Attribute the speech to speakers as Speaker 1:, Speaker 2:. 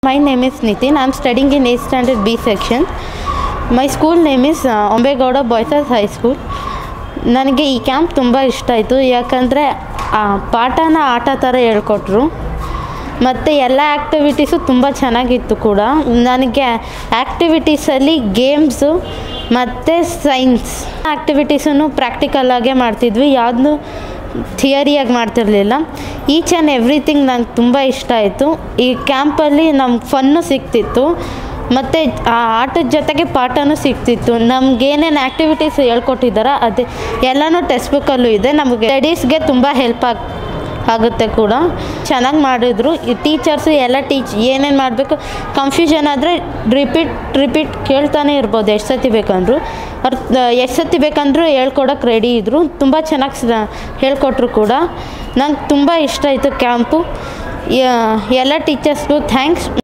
Speaker 1: My name is Nitin. I'm studying in 8th standard B section. My school name is uh, Ambegowda boys high school ನನಗೆ ಈ camp ತುಂಬ ಇಷ್ಟ ಆಯಿತು ಯಾಕಂದರೆ ಪಾಠನ ಆಟ ಥರ ಹೇಳ್ಕೊಟ್ರು ಮತ್ತು ಎಲ್ಲ ಆ್ಯಕ್ಟಿವಿಟೀಸು ತುಂಬ ಚೆನ್ನಾಗಿತ್ತು ಕೂಡ ನನಗೆ ಆ್ಯಕ್ಟಿವಿಟೀಸಲ್ಲಿ ಗೇಮ್ಸು ಮತ್ತು ಸೈನ್ಸ್ ಆ್ಯಕ್ಟಿವಿಟೀಸನ್ನು ಪ್ರಾಕ್ಟಿಕಲಾಗೇ ಮಾಡ್ತಿದ್ವಿ ಯಾವ್ದು ಥಿಯರಿಯಾಗಿ ಮಾಡ್ತಿರಲಿಲ್ಲ ಈಚ್ ಆ್ಯಂಡ್ ಎವ್ರಿಥಿಂಗ್ ನಂಗೆ ತುಂಬ ಇಷ್ಟ ಆಯಿತು ಈ ಕ್ಯಾಂಪಲ್ಲಿ ನಮ್ಗೆ ಫನ್ನು ಸಿಗ್ತಿತ್ತು ಮತ್ತು ಆ ಆಟದ ಜೊತೆಗೆ ಪಾಠನೂ ಸಿಗ್ತಿತ್ತು ನಮ್ಗೆ ಏನೇನು ಆ್ಯಕ್ಟಿವಿಟೀಸ್ ಹೇಳ್ಕೊಟ್ಟಿದ್ದಾರೋ ಅದೇ ಎಲ್ಲನೂ ಟೆಕ್ಸ್ಟ್ ಬುಕ್ಕಲ್ಲೂ ಇದೆ ನಮಗೆ ಸ್ಟಡೀಸ್ಗೆ ತುಂಬ ಹೆಲ್ಪ್ ಆಗ್ ಆಗುತ್ತೆ ಕೂಡ ಚೆನ್ನಾಗಿ ಮಾಡಿದ್ರು ಈ ಟೀಚರ್ಸು ಎಲ್ಲ ಟೀಚ್ ಏನೇನು ಮಾಡಬೇಕು ಕನ್ಫ್ಯೂಷನ್ ಆದರೆ ರಿಪೀಟ್ ರಿಪೀಟ್ ಕೇಳ್ತಾನೆ ಇರ್ಬೋದು ಎಷ್ಟು ಸತಿ ಬೇಕಂದ್ರು ಅವ್ರು ಎಷ್ಟು ಸತಿ ಬೇಕಂದ್ರೂ ಹೇಳ್ಕೊಡೋಕೆ ರೆಡಿ ಇದ್ದರು ತುಂಬ ಚೆನ್ನಾಗಿ ಸ ಹೇಳ್ಕೊಟ್ರು ಕೂಡ ನಂಗೆ ತುಂಬ ಇಷ್ಟ ಆಯಿತು ಕ್ಯಾಂಪು ಎಲ್ಲ ಟೀಚರ್ಸ್ಗೂ ಥ್ಯಾಂಕ್ಸ್